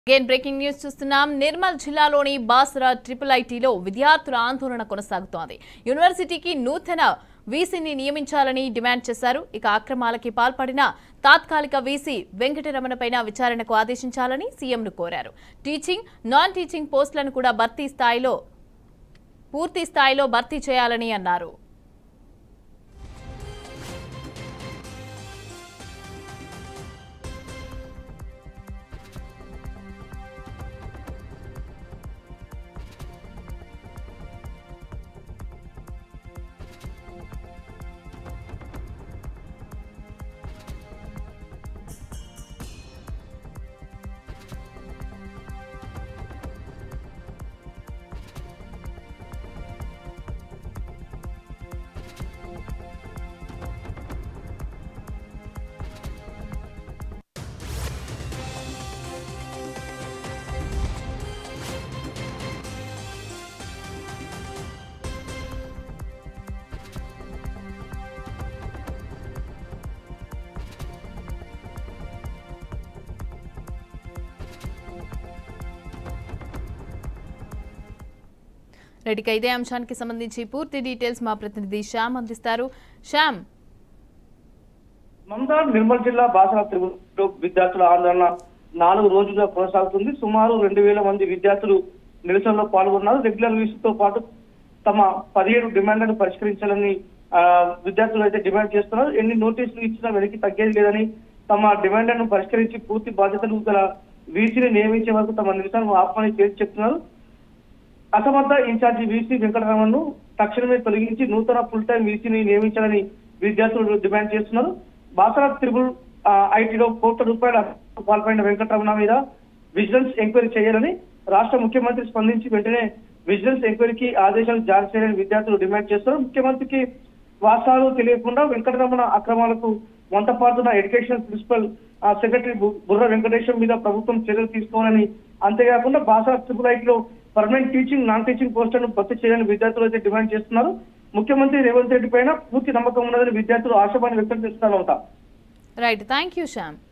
again breaking news చూస్తున్నాం నిర్మల్ జిల్లాలోని బాసరా triple ఐటీలో విద్యార్థుల ఆందోళన కొనసాగుతోంది యూనివర్సిటీకి నూతన వీసీని నియమించాలని డిమాండ్ చేశారు ఇక అక్రమాలకి పాల్పడిన తాత్కాలిక వీసీ వెంకటరమణపైన విచారణకు ఆదేశించాలని సీఎంను కోరారు టీచింగ్ నాన్ టీచింగ్ పోస్టులను కూడా భర్తీ స్థాయిలో పూర్తి స్థాయిలో భర్తీ చేయాలని అన్నారు రెడ్డిక ఇదే అంశానికి సంబంధించి పూర్తి డీటెయిల్స్ మా ప్రతినిధి శ్యామ్ అందిస్తారు శ్యామ్ మమతా నిర్మల్ జిల్లా బాసర తిరుగుతూ విద్యార్థుల ఆందోళన నాలుగు రోజులుగా కొనసాగుతుంది సుమారు రెండు వేల మంది విద్యార్థులు నిరసనలో పాల్గొన్నారు రెగ్యులర్ వీసుతో పాటు తమ పదిహేడు డిమాండ్లను పరిష్కరించాలని ఆ, విద్యార్థులు అయితే డిమాండ్ చేస్తున్నారు ఎన్ని నోటీసులు ఇచ్చినా వెనక్కి తగ్గేది లేదని తమ డిమాండ్లను పరిష్కరించి పూర్తి బాధ్యతలు గల వీసీని నియమించే వరకు తమ నిరసనను ఆహ్వాని చేసి చెప్తున్నారు అసమర్థ ఇన్ఛార్జి వీసీ వెంకటరమణను తక్షణమే తొలగించి నూతన ఫుల్ టైం వీసీని నియమించాలని విద్యార్థులు డిమాండ్ చేస్తున్నారు బాసరా త్రిబుల్ ఆ, ఐటీలో కోట్ల రూపాయల అవినీతికి పాల్పడిన వెంకటరమణ మీద విజిలెన్స్ ఎంక్వైరీ చేయాలని రాష్ట్ర ముఖ్యమంత్రి స్పందించి వెంటనే విజిలెన్స్ ఎంక్వైరీకి ఆదేశాలు జారీ చేయాలని విద్యార్థులు డిమాండ్ చేస్తున్నారు ముఖ్యమంత్రికి వాస్తవాలు తెలియకుండా వెంకటరమణ అక్రమాలకు వంతపాడుతున్న ఎడ్యుకేషన్ ప్రిన్సిపల్ ఆ, సెక్రటరీ బు- బుర్ర వెంకటేశ్వర మీద ప్రభుత్వం చర్యలు తీసుకోవాలని అంతేకాకుండా బాసరా ట్రిపుల్ ఐటీలో పర్మనెంట్ టీచింగ్ నాన్ టీచింగ్ పోస్టులను భర్తీ చేయాలని విద్యార్థులు అయితే డిమాండ్ చేస్తున్నారు ముఖ్యమంత్రి రేవంత్ రెడ్డి పైన పూర్తి నమ్మకం ఉన్నదని విద్యార్థులు ఆశాభాన్ని వ్యక్తం చేస్తున్నారు అంతా రైట్ థ్యాంక్ యూ శ్యామ్